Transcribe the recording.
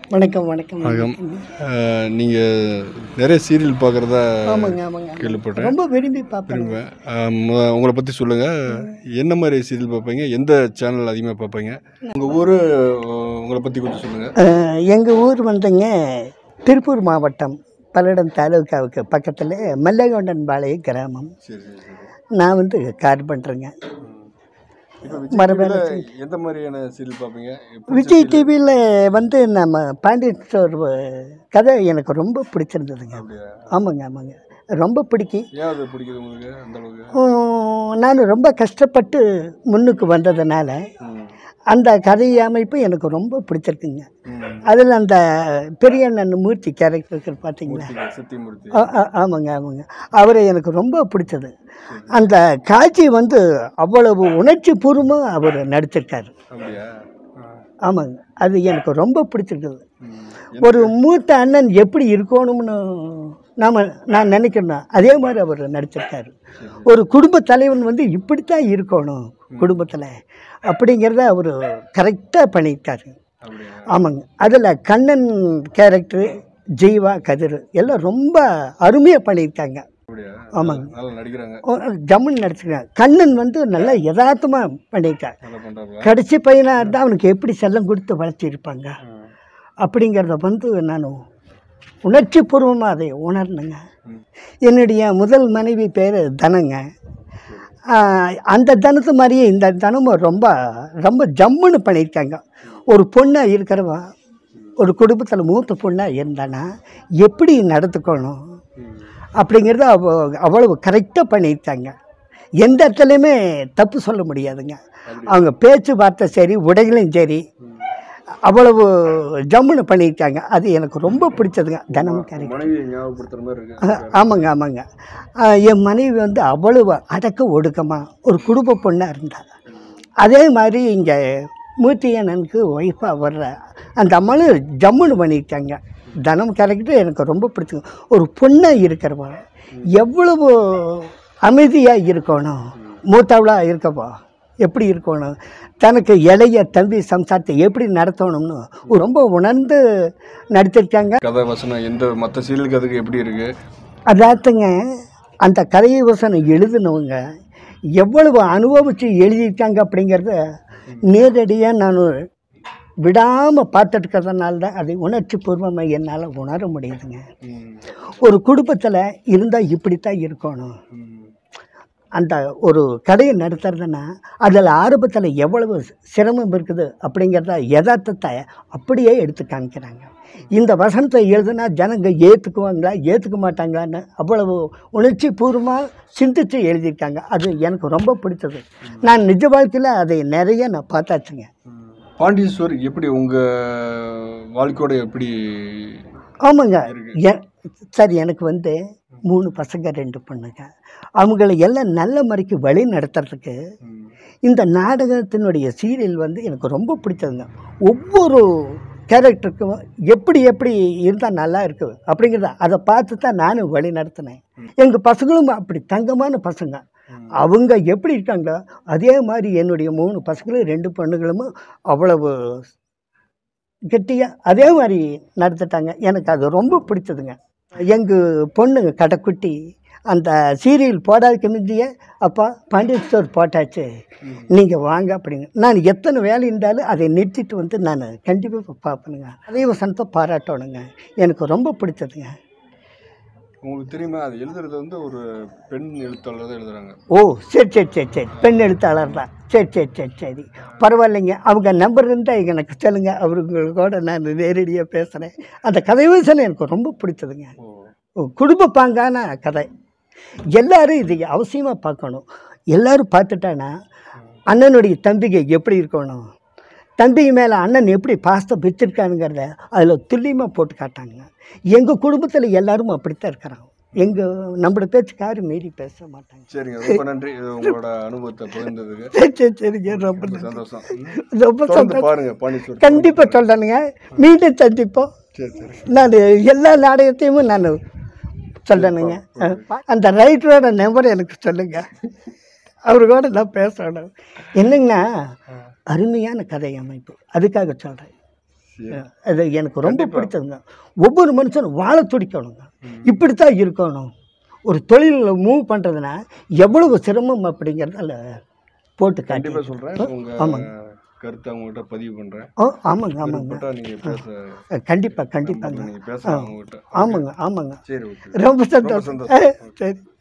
வணக்கம் வணக்கம் வணக்கம் நீங்கள் நிறைய சீரியல் பார்க்குறதா ஆமாங்க ஆமாங்க கேள்விப்பட்டேன் ரொம்ப விரும்பி பார்ப்பேங்க ஆஹ் மு- உங்களை பற்றி சொல்லுங்கள் என்ன மாதிரி சீரியல் பார்ப்பீங்க எந்த சேனல் அதிகமாக பார்ப்பீங்க உங்கள் ஊர் உங்களை பற்றி கொஞ்சம் சொல்லுங்கள் எங்கள் ஊர் வந்துங்க திருப்பூர் மாவட்டம் பல்லடம் தாலுக்காவுக்கு பக்கத்தில் மல்லைகொண்டன் பாளைய கிராமம் சரி சரி சரி நான் வந்து கார் பண்ணுறேங்க இப்போ மரபேல எந்த மாதிரியான சீரியல் பார்ப்பீங்க விஜய் டிவியில் வந்து நம்ம பாண்டியன் ஸ்டோர் கதை எனக்கு ரொம்ப பிடிச்சிருந்ததுங்க அப்படியா ஆமாங்க ஆமாங்க ரொம்ப பிடிக்கும் ஏன் அது பிடிக்குது உங்களுக்கு அந்த அளவுக்கு உம், நான் ரொம்ப கஷ்டப்பட்டு முன்னுக்கு வந்ததுனால ம். அந்த கதை அமைப்பு எனக்கு ரொம்ப பிடிச்சிருக்குங்க ம். அதில் அந்த பெரிய அண்ணன் மூர்த்தி கேரக்டர் பார்த்தீங்களா மூர்த்தி, சத்தியமூர்த்தி ஆ, ஆ, ஆமாங்க ஆமாங்க அவரை எனக்கு ரொம்ப பிடிச்சது அந்த காட்சி வந்து அவ்வளவு உணர்ச்சி பூர்வமாக அவர் நடிச்சிருக்காரு அப்படியா ஆ. ஆமாங்க அது எனக்கு ரொம்ப பிடிச்சிருக்குது ம். ஒரு மூத்த அண்ணன் எப்படி இருக்கணும்னு நாம் நான் நினைக்கிறேன் அதே மாதிரி அவர் நடிச்சிருக்காரு ஒரு குடும்ப தலைவன் வந்து இப்படித்தான் இருக்கணும் குடும்பத்தில் அப்படிங்கிறத அவர் கரெக்டாக பண்ணியிருக்காரு அப்படியா ஆமாங்க அதில் கண்ணன் கேரக்டரு ஜீவா கதிர் எல்லாம் ரொம்ப அருமையாக பண்ணியிருக்காங்க அப்படியா ஆமாங்க. நல்லா நடிக்கிறாங்க ஓ, ஜம்முன்னு நடிச்சிருக்காங்க கண்ணன் வந்து நல்லா யதார்த்தமாக பண்ணியிருக்காங்க நல்லா பண்ணுறாங்களா கடைசி பையனாக இருந்தால் அவனுக்கு எப்படி செல்லம் கொடுத்து வளர்த்திருப்பாங்க அப்படிங்கிறத வந்து நான் உணர்ச்சி பூர்வமாக அதை உணர்ந்தேங்க ம். என்னுடைய முதல் மனைவி பேர் தனங்க ஆஹ், அந்த தனத்து மாதிரியே இந்த தனமும் ரொம்ப ரொம்ப ஜம்முன்னு பண்ணியிருக்காங்க ஒரு பொண்ணாக இருக்கிறவ ஒரு குடும்பத்தில் மூத்த பொண்ணாக இருந்தானா எப்படி நடத்துக்கணும் அப்படிங்கிறத அவ அவ்வளவு கரெக்டாக பண்ணியிருக்காங்க எந்த இடத்துலையுமே தப்பு சொல்ல முடியாதுங்க அவங்க பேச்சுவார்த்தை சரி உடைகளும் சரி அவ்வளவு ஜம்முன்னு பண்ணியிருக்காங்க அது எனக்கு ரொம்ப பிடிச்சதுங்க தினமும் கேரக்டர் மனைவியை ஞாபகப்படுத்துற மாதிரி இருக்கு ஆ- ஆமாங்க ஆமாங்க ஆ, என் மனைவி வந்து அவ்வளவு அடக்க ஒடுக்கமாக ஒரு குடும்ப பொண்ணாக இருந்தாங்க அதே மாதிரி இங்கே மூர்த்தி அண்ணனுக்கு ஒய்ஃபாக வர்ற அந்த அம்மாவும் ஜம்முன்னு பண்ணியிருக்காங்க தனம் கேரக்டர் எனக்கு ரொம்ப பிடிச்சது ஒரு பொண்ணாக இருக்கிறவா எவ்வளவு அமைதியாக இருக்கணும் மூத்தவளாக இருக்கப்பா எப்படி இருக்கணும் தனக்கு இளைய தம்பி சம்சாரத்தை எப்படி நடத்தணும்னு ரொம்ப உணர்ந்து நடிச்சிருக்காங்க கதை வசனம் எந்த மற்ற சீரியல் கதைக்கு எப்படி இருக்கு அதாத்துங்க அந்த கதையை வசனம் எழுதினவங்க எவ்வளவு அனுபவித்து எழுதியிருக்காங்க அப்படிங்கிறத நேரடியாக நான் விடாமல் பார்த்துட்டு இருக்கிறதுனால தான் அதை உணர்ச்சி பூர்வமாக என்னால் உணர முடியுதுங்க ஒரு குடும்பத்தில் இருந்தால் இப்படித்தான் இருக்கணும் அந்த ஒரு கடையை நடத்துறதுன்னா அதில் ஆரம்பத்தில் எவ்வளவு சிரமம் இருக்குது அப்படிங்கிறத யதார்த்தத்தை அப்படியே எடுத்து காமிக்கிறாங்க இந்த வசனத்தை எழுதுனா ஜனங்க ஏற்றுக்குவாங்களா ஏற்றுக்க மாட்டாங்களான்னு அவ்வளவு உணர்ச்சி பூர்வமாக சிந்தித்து எழுதியிருக்காங்க அது எனக்கு ரொம்ப பிடிச்சது நான் நிஜ வாழ்க்கையில் அதை நிறைய நான் பார்த்தாச்சுங்க பாண்டீஸ்வர் எப்படி உங்க வாழ்க்கையோட எப்படி ஆமாங்க எ- சரி எனக்கு வந்து மூணு பசங்க ரெண்டு பொண்ணுங்க அவங்கள எல்லாம் நல்ல முறைக்கு வழி நடத்துறதுக்கு இந்த நாடகத்தினுடைய சீரியல் வந்து எனக்கு ரொம்ப பிடிச்சதுங்க ஒவ்வொரு கேரக்டருக்கும் எப்படி எப்படி இருந்தால் நல்லா இருக்குது அப்படிங்கிறத அதை பார்த்து தான் நானும் வழி நடத்தினேன் எங்கள் பசங்களும் அப்படி தங்கமான பசங்க அவங்க எப்படி இருக்காங்களோ அதே மாதிரி என்னுடைய மூணு பசங்களும் ரெண்டு பொண்ணுகளும் அவ்வளவு கெட்டியாக அதே மாதிரி நடத்திட்டாங்க எனக்கு அது ரொம்ப பிடிச்சதுங்க எங்கள் பொண்ணு கடைக்குட்டி அந்த சீரியல் போடாதுக்கு முந்தைய அப்பா பாண்டியன் ஸ்டோர் போட்டாச்சு நீங்கள் வாங்க அப்படிங்க நான் எத்தனை வேலை இருந்தாலும் அதை நிறுத்திட்டு வந்து நான் கண்டிப்பாக பார்ப்பேனுங்க அதே வசனத்தை பாராட்டணுங்க எனக்கு ரொம்ப பிடிச்சதுங்க உங்களுக்கு தெரியுமா அது எழுதுறது வந்து ஒரு பெண் எழுத்தாளர் தான் எழுதுறாங்க ஓ சரி சரி சரி சரி பெண் எழுத்தாளர் தான் சரி சரி சரி சரி பரவாயில்லைங்க அவங்க நம்பர் இருந்தால் எனக்கு சொல்லுங்கள் அவருங்களோட நான் நேரடியாக பேசுகிறேன் அந்த கதை வசனம் எனக்கு ரொம்ப பிடிச்சதுங்க ஓ, குடும்ப பாங்கான கதை எல்லாரும் இதை அவசியமாக பார்க்கணும் எல்லாரும் பார்த்துட்டானா அண்ணனுடைய தம்பிகை எப்படி இருக்கணும் தம்பிக்கு மேலே அண்ணன் எப்படி பாசத்தை வச்சிருக்கானுங்கிறத அதில் துல்லியமாக போட்டு காட்டாங்க எங்கள் குடும்பத்தில் எல்லாரும் அப்படித்தான் இருக்கிறாங்க எங்கள் நம்மளோட பேச்சுக்கு யாரும் மீறி பேச மாட்டாங்க சரிங்க ரொம்ப நன்றி இது உங்களோட அனுபவத்தை பகிர்ந்ததுக்கு சரி சரி சரிங்க ரொம்ப ரொம்ப நன்றி. சந்தோஷம் ம். ரொம்ப தொடர்ந்து சந்தோஷம் பாருங்க பாண்டீஸ்வர் கண்டிப்பாக சொல்கிறேனுங்க மீண்டும் சந்திப்போம் சரி சரி நான் எல்லா நாடகத்தையும் நான் சொல்லணுங்க அந்த ரைட்டரோட நம்பர் எனக்கு சொல்லுங்க அவரு கூட நான் பேசணும் என்னங்கண்ணா அருமையான கதை அமைப்பு அதுக்காக சொல்கிறேன் சரி அது எனக்கு ரொம்ப கண்டிப்பா. பிடிச்சதுங்க ஒவ்வொரு மனுஷனும் வாழ துடிக்கணுங்க ம். இப்படித்தான் இருக்கணும் ஒரு தொழிலில் மூவ் பண்ணுறதுனா எவ்வளவு சிரமம் அப்படிங்கிறதால போட்டு காட்டி கண்டிப்பா சொல்றேன் உங்க ஆமாங்க. கருத்தை அவங்ககிட்ட பதிவு பண்றேன் ஓ ஆமாங்க ஆமாங்க விருப்பப்பட்டா நீங்க பேச கண்டிப்பாக கண்டிப்பாங்க நீங்க பேசலாம் அவங்ககிட்ட ஆமாங்க ஆமாங்க சரி ஓகே ரொம்ப சந்தோஷம் சந்தோஷம். சரி